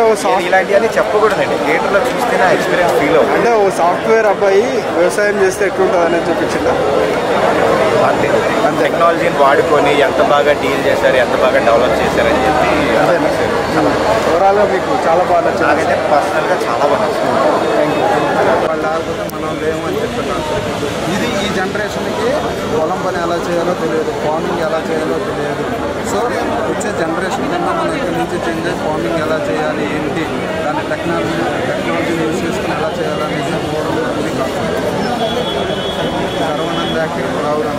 ఓ నేను సాఫ్ట్ ఇలాంటివన్నీ చెప్పకూడదండి థియేటర్లో చూస్తేనే ఎక్స్పీరియన్స్ ఫీల్ అవుతుంది అంటే ఓ సాఫ్ట్వేర్ అబ్బాయి వ్యవసాయం చేస్తే ఎట్లుంటుంది అనేది చూపించిందా అంతే టెక్నాలజీని వాడుకొని ఎంత బాగా డీల్ చేశారు ఎంత బాగా డెవలప్ చేశారని చెప్పి అలా తీశారు. ఓవరాల్గా మీకు చాలా బాగా నచ్చింది నాకైతే పర్సనల్గా చాలా బాగా నచ్చింది వాళ్ళు ఆడుకుంటే మనం లేము అని చెప్తున్నాను ఇది ఈ జనరేషన్కి పొలం పని ఎలా చేయాలో తెలియదు ఫార్మింగ్ ఎలా చేయాలో తెలియదు సో వచ్చే జనరేషన్ కన్నా మనం ఇక్కడి నుంచి చేంజ్ అయ్యి ఫార్మింగ్ ఎలా చేయాలి ఏంటి దాని టెక్నాలజీ టెక్నాలజీని యూజ్ చేసుకుని ఎలా చేయాలనేది ఇది సర్వనంద యాక్టింగ్ రావురా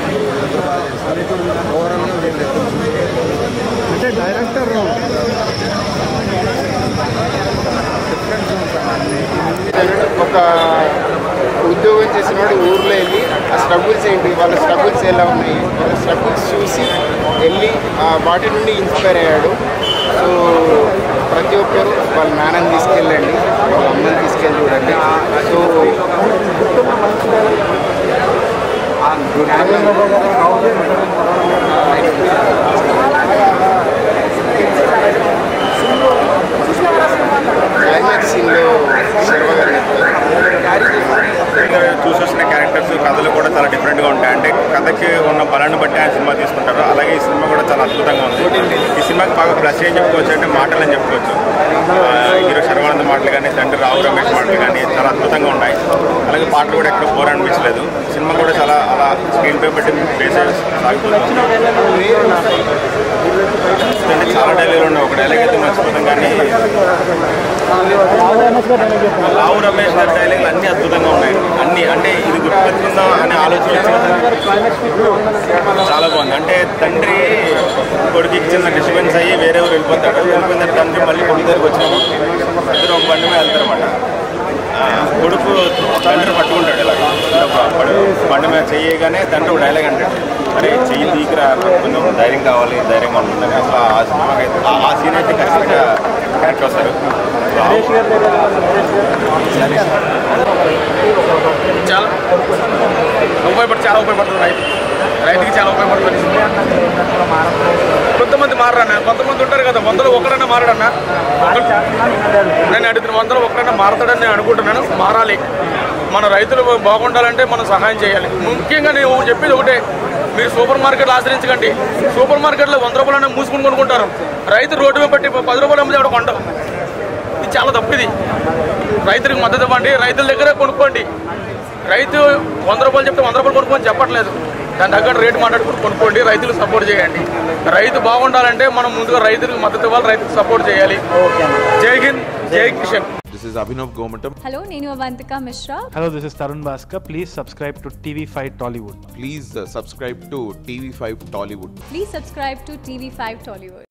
ఓవరాల్గా వీళ్ళు అంటే డైరెక్టర్ ఒక ఉద్యోగం చేసినవాడు ఊర్లో వెళ్ళి ఆ స్ట్రగుల్స్ ఏంటి వాళ్ళ స్ట్రగుల్స్ ఎలా ఉన్నాయి వాళ్ళ స్ట్రగుల్స్ చూసి వెళ్ళి ఆ వాటి నుండి ఇన్స్పైర్ అయ్యాడు సో ప్రతి ఒక్కరు వాళ్ళ నాన్నని తీసుకెళ్ళండి వాళ్ళ అమ్మని తీసుకెళ్ళి చూడండి సో క్లైమాక్స్ సీన్లో శర్మ గారు చెప్తారు చూసొచ్చిన క్యారెక్టర్స్ కథలు కూడా చాలా డిఫరెంట్గా ఉంటాయి అంటే కథకి ఉన్న బలాన్ని బట్టి ఆయన సినిమా తీసుకుంటారు అలాగే ఈ సినిమా కూడా చాలా అద్భుతంగా ఉంది ఈ సినిమాకి బాగా ప్లస్ ఏం చెప్పుకోవచ్చు అంటే మాటలు అని చెప్పుకోవచ్చు ఆ, హీరో శర్వానంద్ మాటలు కానీ తండ్రి రావు రమేష్ మాటలు కానీ చాలా అద్భుతంగా ఉన్నాయి అలాగే పాటలు కూడా ఎక్కడ బోర్ అనిపించలేదు సినిమా కూడా చాలా అలా స్క్రీన్ పే పెట్టి బేస్ సాగిపోతుంది అంటే చాలా డైలాగులు ఉన్నాయి ఒక డైలాగ్ అయితే మర్చిపోతాం కానీ లావు రమేష్ గారి డైలాగులు అన్ని అద్భుతంగా ఉన్నాయి అన్ని అంటే ఇది గుర్తుపెట్టుకుందాం అనే ఆలోచన వచ్చింది చాలా బాగుంది అంటే తండ్రి కొడుకుకి చిన్న డిస్టర్బెన్స్ అయ్యి వేరే ఊరు వెళ్ళిపోతాడు వెళ్ళిపోయిన తర్వాత తండ్రి మళ్ళీ కొడుకు దగ్గరికి వచ్చినప్పుడు ఇద్దరు ఒక బండి మీద వెళ్తారన్నమాట ఆ, కొడుకు తండ్రి పట్టుకుంటాడు ఇలా ఒక పడు- బండి మీద చెయ్యగానే తండ్రి ఒక డైలాగ్ అంటాడు అరే చెయ్యి తీకిరా కొంచెం ధైర్యం కావాలి ధైర్యంగా ఉంటుందని అసలు ఆ సినిమా అయితే ఆ- ఆ సీన్ అయితే ఖచ్చితంగా కరెక్ట్ వస్తారు చాలా ఉపయోగపడి చాలా ఉపయోగపడుతుంది రైతు రైతుకి చాలా ఉపయోగపడుతుంది కొంతమంది మారన్నా కొంతమంది ఉంటారు కదా వందలు ఒకరన్నా మారడన్నా ఒకరు- నేను అడుగుతున్న వందలు ఒకరన్నా మారతాడని నేను అనుకుంటున్నాను మారాలి మన రైతులు బాగుండాలంటే మనం సహాయం చేయాలి ముఖ్యంగా నేను చెప్పేది ఒకటే మీరు సూపర్ మార్కెట్లు ఆశ్రయించకండి సూపర్ మార్కెట్లో వంద రూపాయలన్నా మూసుకుని కొనుక్కుంటారు రైతు రోడ్డు మీద పెట్టి పది రూపాయలు అమ్మితే అక్కడ కొంటాం ఇది చాలా తప్పిది రైతులకు మద్దతు ఇవ్వండి రైతుల దగ్గరే కొనుక్కోండి రైతు వంద రూపాయలు చెప్తే వంద రూపాయలు కొనుక్కోని చెప్పట్లేదు దాని దగ్గర రేటు మాట్లాడుకుని కొనుక్కోండి రైతులకు సపోర్ట్ చేయండి రైతు బాగుండాలంటే మనం ముందుగా రైతులకు మద్దతు ఇవ్వాలి రైతుకు సపోర్ట్ చేయాలి జై హింద్ జై Kishan This is Abhinav Gomatam. Hello, నేను Avantika Mishra Hello, this is Tarun Bhaskar. Please subscribe to TV5 Tollywood. Please uh, subscribe to TV5 Tollywood. Please subscribe to TV five Tollywood